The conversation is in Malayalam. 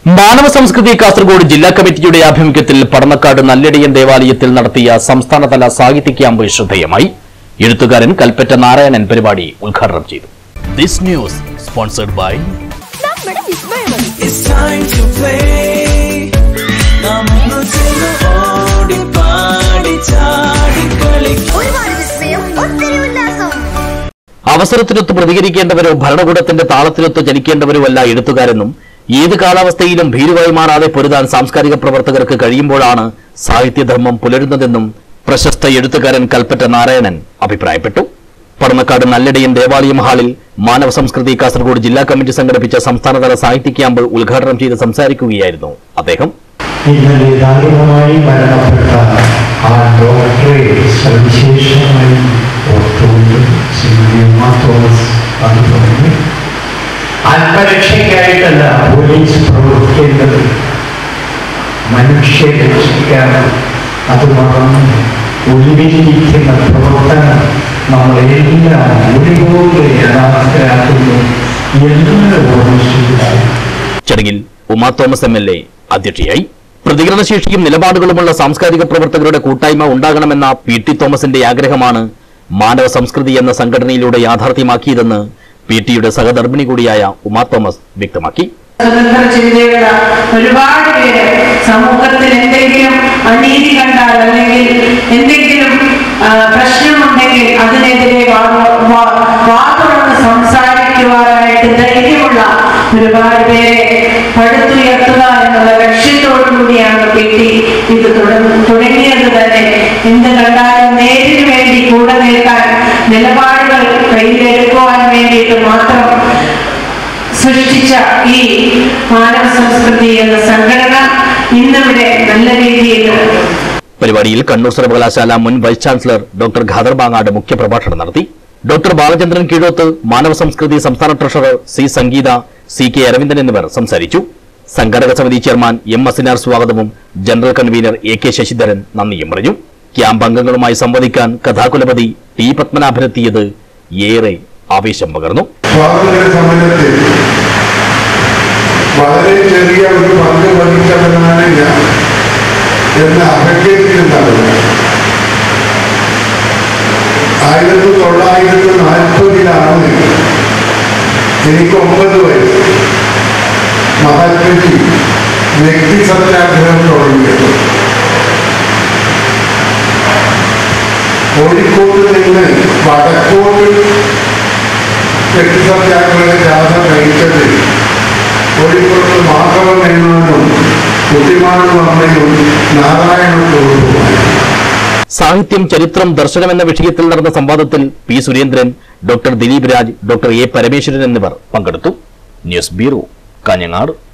മാനവ സംസ്കൃതി കാസർഗോഡ് ജില്ലാ കമ്മിറ്റിയുടെ ആഭിമുഖ്യത്തിൽ പടന്നക്കാട് നല്ലടിയൻ ദേവാലയത്തിൽ നടത്തിയ സംസ്ഥാനതല സാഹിത്യ ക്യാമ്പ് ശ്രദ്ധേയമായി എഴുത്തുകാരൻ കൽപ്പറ്റ നാരായണൻ പരിപാടി ഉദ്ഘാടനം ചെയ്തു ദിസ് ന്യൂസ് സ്പോൺസർഡ് ബൈ നമ്മുടെ വിസ്മയമതി It's time to play. നമ്മൾ ചെന്ന് ഓടി പാടി ചാടി കളിക്കും ഒരുപാട് വിസ്മയം ഒത്തിരി ഉല്ലാസം അവസരത്തിനൊത്ത് പ്രതികരിക്കേണ്ടവരോ ഭരണകൂടത്തിന്റെ താളത്തിനൊത്ത് ചലിക്കേണ്ടവരുമല്ല എഴുത്തുകാരെന്നും ഏത് കാലാവസ്ഥയിലും ഭീരുവായി മാറാതെ പൊരുതാൻ സാംസ്കാരിക പ്രവർത്തകർക്ക് കഴിയുമ്പോഴാണ് സാഹിത്യധർമ്മം പുലരുന്നതെന്നും പ്രശസ്ത എഴുത്തുകാരൻ കൽപ്പറ്റ നാരായണൻ അഭിപ്രായപ്പെട്ടു പടന്നക്കാട് നല്ലടയൻ ദേവാലയം ഹാളിൽ മാനവ സംസ്കൃതി കാസർഗോഡ് ജില്ലാ കമ്മിറ്റി സംഘടിപ്പിച്ച സംസ്ഥാനതല സാഹിത്യ ക്യാമ്പ് ഉദ്ഘാടനം ചെയ്ത് സംസാരിക്കുകയായിരുന്നു അദ്ദേഹം ഇന്നലെ ദാരുണമായി മരണപ്പെട്ട ആ ഡോക്ടറെ സവിശേഷമായി ഓർത്തുകൊണ്ട് ശ്രീ ഉമ്മ തോമസ് അത് പറഞ്ഞു ആത്മരക്ഷയ്ക്കായിട്ടല്ല പോലീസ് പ്രവർത്തിക്കേണ്ടത് മനുഷ്യരെ രക്ഷിക്കാനും അത് മറന്ന് ഒളിവിലിരിക്കുന്ന പ്രവർത്തനം നമ്മളെല്ലാം ഒരുപോലെ യഥാർത്ഥരാക്കുന്നു എന്ന് ഓർമ്മിച്ചിട്ടുണ്ടാകും ചടങ്ങിൽ Uma Thomas M L A അധ്യക്ഷയായി പ്രതികരണശേഷിയും നിലപാടുകളുമുള്ള സാംസ്കാരിക പ്രവർത്തകരുടെ കൂട്ടായ്മ ഉണ്ടാകണമെന്ന പി ടി തോമസിന്റെ ആഗ്രഹമാണ് മാനവ സംസ്കൃതി എന്ന സംഘടനയിലൂടെ യാഥാർത്ഥ്യമാക്കിയതെന്ന് പി ടിയുടെ സഹധർമ്മിണി കൂടിയായ ഉമാ തോമസ് വ്യക്തമാക്കി സ്വതന്ത്ര ചിന്തയുള്ള ഒരുപാട് പേര് സമൂഹത്തിൽ എന്തെങ്കിലും അനീതി കണ്ടാൽ അല്ലെങ്കിൽ എന്തെങ്കിലും ആ, പ്രശ്നമുണ്ടെങ്കിൽ അതിനെതിരെ വാ- വാ- വാതുറന്ന് സംസാരിക്കുവാനായിട്ട് ധൈര്യമുള്ള ഒരുപാട് പേരെ പടുത്തുയർത്തുക എന്നുള്ള ലക്ഷ്യത്തോടു കൂടിയാണ് പി ടി ഇത് തുടങ്ങ- തുടങ്ങിയത് തന്നെ എന്ത് കണ്ടാലും നേരിന് വേണ്ടി കൂടെ നിൽക്കാൻ നിലപാടുകൾ കയ്യിലെടുക്കുവാൻ വേണ്ടിയിട്ട് മാത്രം സൃഷ്ടിച്ച ഈ മാനവ സംസ്കൃതി എന്ന സംഘടന ഇന്നിവിടെ നല്ല രീതിയിൽ പരിപാടിയിൽ കണ്ണൂർ സർവകലാശാല മുൻ vice chancellor doctor Khader Bangad മുഖ്യപ്രഭാഷണം നടത്തി ഡോക്ടർ ബാലചന്ദ്രൻ കീഴോത്ത് മാനവ സംസ്കൃതി സംസ്ഥാന treasurer C Sangeetha C K Aravindan എന്നിവർ സംസാരിച്ചു സംഘാടക സമിതി ചെയർമാൻ എം അസിനാർ സ്വാഗതവും general convener A K Sasidharan നന്ദിയും പറഞ്ഞു ക്യാമ്പ് അംഗങ്ങളുമായി സംവദിക്കാൻ കഥാകുലപതി ടി പത്മനാഭനെത്തിയത് ഏറെ ആവേശം പകർന്നു സ്വാതന്ത്ര്യ സമരത്തിൽ വളരെ ചെറിയ ഒരു പങ്ക് വഹിച്ചവനാണ് ഞാൻ എന്ന് അഹങ്കരിക്കുന്നുണ്ടാവില്ല ആയിരത്തി തൊള്ളായിരത്തി നാൽപ്പതിലാണ് എനിക്ക് ഒമ്പത് വയസ്സ് മഹാത്മജി വ്യക്തി സത്യാഗ്രഹം തുടങ്ങിയത് കോഴിക്കോട് നിന്ന് വടക്കോട്ട് വ്യക്തിസത്യാഗ്രഹ ജാഥ നയിച്ചത് കോഴിക്കോട്ട് മാധവ മേനോനും കുട്ടിമാനും അമ്മയും നാരായണത്തോടുമായി സാഹിത്യം ചരിത്രം ദർശനം എന്ന വിഷയത്തിൽ നടന്ന സംവാദത്തിൽ P Surendran doctor Dileep Raj doctor A Parameswaran എന്നിവർ പങ്കെടുത്തു ന്യൂസ് ബ്യൂറോ കാഞ്ഞങ്ങാട്